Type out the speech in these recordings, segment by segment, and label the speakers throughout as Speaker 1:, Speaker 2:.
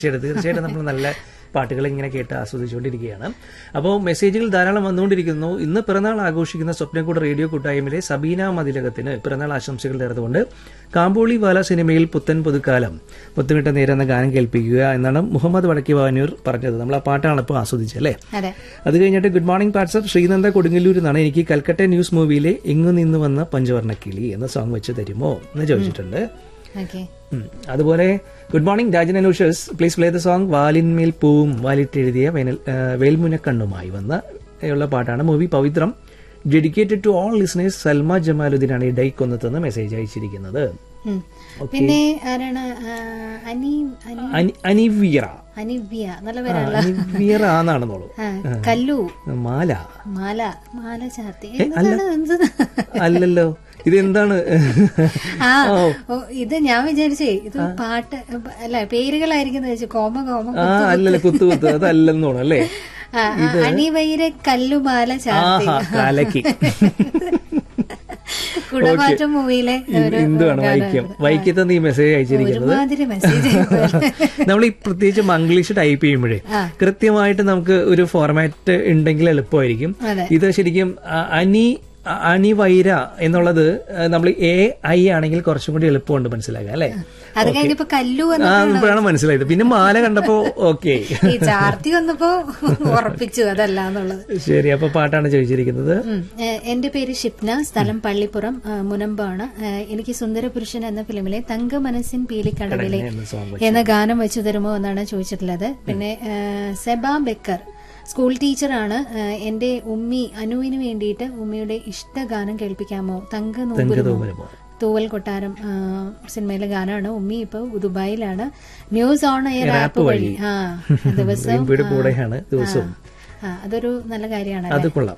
Speaker 1: തീർച്ചയായിട്ടും തീർച്ചയായിട്ടും നമ്മൾ നല്ല പാട്ടുകൾ ഇങ്ങനെ കേട്ട് ആസ്വദിച്ചുകൊണ്ടിരിക്കുകയാണ് അപ്പോൾ മെസ്സേജുകൾ ധാരാളം വന്നുകൊണ്ടിരിക്കുന്നു ഇന്ന് പിറന്നാൾ ആഘോഷിക്കുന്ന സ്വപ്നക്കൂട് റേഡിയോ കൂട്ടായ്മയിലെ സബീന മതിലകത്തിന് പിറന്നാൾ ആശംസകൾ നേർന്നുകൊണ്ട് കാമ്പോളി വാല സിനിമയിൽ പുത്തൻ പുതുക്കാലം പുത്തുമിട്ട നേരെന്ന ഗാനം കേൾപ്പിക്കുക എന്നാണ് മുഹമ്മദ് വടക്കി വാനൂർ പറഞ്ഞത് നമ്മൾ ആ പാട്ടാണ് ഇപ്പോൾ ആസ്വദിച്ചത് അല്ലേ
Speaker 2: അതെ
Speaker 1: അത് കഴിഞ്ഞിട്ട് good morning WhatsApp Sreenanda Kodungallur എന്നാണ് എനിക്ക് കൽക്കട്ട ന്യൂസ് മൂവിയിലെ എങ്ങു നിന്ന് വന്ന പഞ്ചവർണ്ണ കിളി എന്ന സോങ് വെച്ച് തരുമോ എന്ന് ചോദിച്ചിട്ടുണ്ട്
Speaker 2: ഓക്കെ
Speaker 1: ഉം. അതുപോലെ ഗുഡ് മോർണിംഗ് രാജൻ അനൂഷസ് പ്ലീസ് പ്ലേ ദ സോങ് വാലിന്മേൽ പൂവും വാലിട്ടെഴുതിയ വേനൽ ആ, വേൽമുനക്കണ്ണുമായി വന്ന ഉള്ള പാട്ടാണ് movie Pavithram dedicated to all listeners Salma ജമാലുദ്ദീനാണ് ഈ ഡൈക്ക് ഒന്നത്തെന്ന് മെസ്സേജ് അയച്ചിരിക്കുന്നത്
Speaker 2: പിന്നെ ആരാണ് ആ, അനി അനി
Speaker 1: അനി- അനിവീറ
Speaker 2: അനിവ്യ നല്ല
Speaker 1: ആ,
Speaker 2: പേരാണല്ലോ
Speaker 1: അനിവീറ ആണെന്നുള്ളൂ
Speaker 2: ആ, കല്ലു
Speaker 1: മാല
Speaker 2: മാല മാല ചാർത്തി എന്താണ് എന്ത്
Speaker 1: അല്ലല്ലോ ഇതെന്താണ്
Speaker 2: ആ ഓ, ഇത് ഞാൻ വിചാരിച്ചേ ഇത് പാട്ട് അല്ല പേരുകളായിരിക്കും വെച്ചു കോമ കോമ
Speaker 1: ആ അല്ലല്ലോ കുത്തു കുത്തു അതല്ലെന്ന് തോന്നുന്നു അല്ലേ
Speaker 2: ആ, ആ, അണിവൈര കല്ലുമാല ചാർത്തി
Speaker 1: ആഹാ കാലക്കി
Speaker 2: കുടമാറ്റം മൂവിയിലെ ഒരു
Speaker 1: എന്തുവാണ് വൈക്കം വൈക്കത്ത് ഈ മെസ്സേജ് അയച്ചിരിക്കുന്നത്
Speaker 2: ഒരുമാതിരി മെസ്സേജ്
Speaker 1: നമ്മൾ ഈ പ്രത്യേകിച്ച് മംഗ്ലീഷ് ടൈപ്പ് ചെയ്യുമ്പോഴേ കൃത്യമായിട്ട് നമുക്ക് ഒരു ഫോർമാറ്റ് ഉണ്ടെങ്കിൽ എളുപ്പമായിരിക്കും
Speaker 2: അതെ.
Speaker 1: ഇത് ശരിക്കും അ- അനി അ- അണിവൈര എന്നുള്ളത് നമ്മൾ എ ഐ ആണെങ്കിൽ കുറച്ചും കൂടി എളുപ്പമുണ്ട് മനസ്സിലാക്കാം അല്ലെ
Speaker 2: അത് കഴിഞ്ഞപ്പോ കല്ലു വന്ന്
Speaker 1: ആ ഇപ്പോഴാണ് മനസ്സിലായത് പിന്നെ മാല കണ്ടപ്പോ ഓക്കെ
Speaker 2: ഈ ചാർത്തി വന്നപ്പോ ഉറപ്പിച്ചു അതല്ല എന്നുള്ളത്
Speaker 1: ശരി അപ്പൊ പാട്ടാണ് ചോദിച്ചിരിക്കുന്നത്
Speaker 2: ഉം. ഏഹ് എന്റെ പേര് ഷിപ്ന സ്ഥലം പള്ളിപ്പുറം ഏഹ് മുനമ്പാണ് ഏഹ് എനിക്ക് സുന്ദരപുരുഷൻ എന്ന ഫിലിമിലെ തങ്ക മനസ്സിൻ പീലിക്കടവിലെ
Speaker 1: എന്ന സോങ്
Speaker 2: എന്ന ഗാനം വെച്ചു തരുമോ എന്നാണ് ചോദിച്ചിട്ടുള്ളത് പിന്നെ ഏഹ് സെബാ ബെക്കർ സ്കൂൾ ടീച്ചറാണ് ഏഹ് എന്റെ ഉമ്മി അനുവിന് വേണ്ടിയിട്ട് ഉമ്മിയുടെ ഇഷ്ട ഗാനം കേൾപ്പിക്കാമോ തങ്ക നോമ്പുരുമോ
Speaker 1: വരുമോ
Speaker 2: തൂവൽ കൊട്ടാരം ആ, സിനിമയിലെ ഗാനമാണ് ഉമ്മി ഇപ്പൊ ദുബായിലാണ് ന്യൂസ് ഓൺ എയർ ആപ്പ് വഴി ആ ദിവസവും
Speaker 1: റെയിൻബോയുടെ കൂടെയാണ് ദിവസവും
Speaker 2: ആ, അതൊരു നല്ല കാര്യമാണ്
Speaker 1: അത് കൊള്ളാം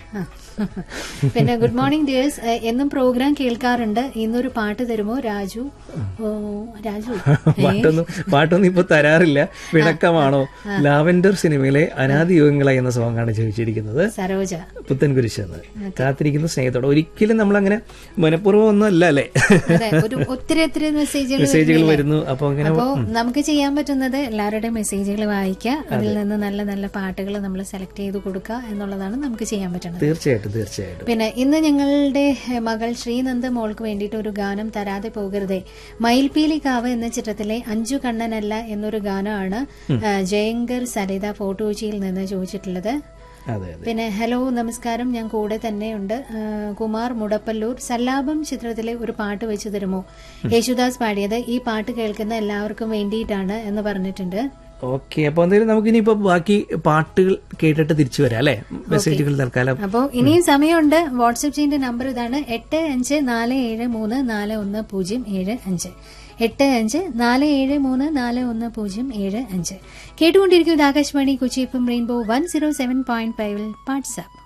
Speaker 2: പിന്നെ ഗുഡ് മോർണിംഗ് ഡിയേഴ്സ് എന്നും പ്രോഗ്രാം കേൾക്കാറുണ്ട് ഇന്നൊരു പാട്ട് തരുമോ രാജു ഓ രാജു
Speaker 1: പാട്ടൊന്നും പാട്ടൊന്നും ഇപ്പൊ തരാറില്ല പിണക്കമാണോ ലാവൻഡർ സിനിമയിലെ അനാദി യുഗങ്ങളെ എന്ന സോങ് ആണ് ചോദിച്ചിരിക്കുന്നത്
Speaker 2: സരോജ
Speaker 1: പുത്തൻ കുരിശെന്ന് കാത്തിരിക്കുന്ന സ്നേഹത്തോടെ ഒരിക്കലും നമ്മൾ അങ്ങനെ മനഃപൂർവ്വം ഒന്നും അല്ല അല്ലേ
Speaker 2: അതെ ഒരു ഒത്തിരി ഒത്തിരി മെസ്സേജുകൾ
Speaker 1: മെസ്സേജുകൾ വരുന്നു അപ്പൊ അങ്ങനെ
Speaker 2: അപ്പോ നമുക്ക് ചെയ്യാൻ പറ്റുന്നത് എല്ലാവരുടെയും മെസ്സേജുകൾ വായിക്കുക അതിൽ നിന്ന് നല്ല നല്ല പാട്ടുകൾ നമ്മൾ സെലക്ട് ചെയ്ത് കൊടുക്കുക എന്നുള്ളതാണ് നമുക്ക് ചെയ്യാൻ പറ്റുന്നത്
Speaker 1: തീർച്ചയായിട്ടും തീർച്ചയായിട്ടും
Speaker 2: പിന്നെ ഇന്ന് ഞങ്ങളുടെ എഹ്, മകൾ ശ്രീനന്ദ മോൾക്ക് വേണ്ടിയിട്ട് ഒരു ഗാനം തരാതെ പോകരുതേ മയിൽപീലി കാവ് എന്ന ചിത്രത്തിലെ അഞ്ചു കണ്ണനല്ല എന്നൊരു ഗാനമാണ് ഏഹ്, ജയങ്കർ സരിത ഫോട്ടോച്ചിയിൽ നിന്ന് ചോദിച്ചിട്ടുള്ളത്
Speaker 1: അതെ അതെ
Speaker 2: പിന്നെ ഹലോ നമസ്കാരം ഞാൻ കൂടെ തന്നെയുണ്ട് ഏഹ്, കുമാർ മുടപ്പല്ലൂർ സല്ലാപം ചിത്രത്തിലെ ഒരു പാട്ട് വെച്ച് തരുമോ യേശുദാസ് പാടിയത് ഈ പാട്ട് കേൾക്കുന്ന എല്ലാവർക്കും വേണ്ടിയിട്ടാണ് എന്ന് പറഞ്ഞിട്ടുണ്ട്
Speaker 1: ഓക്കെ അപ്പൊ എന്തായാലും നമുക്ക് ഇനിയിപ്പോ ബാക്കി പാട്ടുകൾ കേട്ടിട്ട് തിരിച്ചു വരാം അല്ലെ മെസ്സേജുകൾ തൽക്കാലം
Speaker 2: അപ്പോൾ ഇനിയും സമയമുണ്ട് വാട്സപ്പ് ചെയ്യുന്ന നമ്പർ ഇതാണ് എട്ട് അഞ്ച് നാല് ഏഴ് മൂന്ന് നാല് ഒന്ന് പൂജ്യം ഏഴ് അഞ്ച് എട്ട് അഞ്ച് നാല് ഏഴ് മൂന്ന് നാല് ഒന്ന് പൂജ്യം ഏഴ് അഞ്ച് കേട്ടുകൊണ്ടിരിക്കുന്നത് Akashvani Kochi F M rainbow one zero seven point ഫൈവിൽ വാട്സാപ്പ്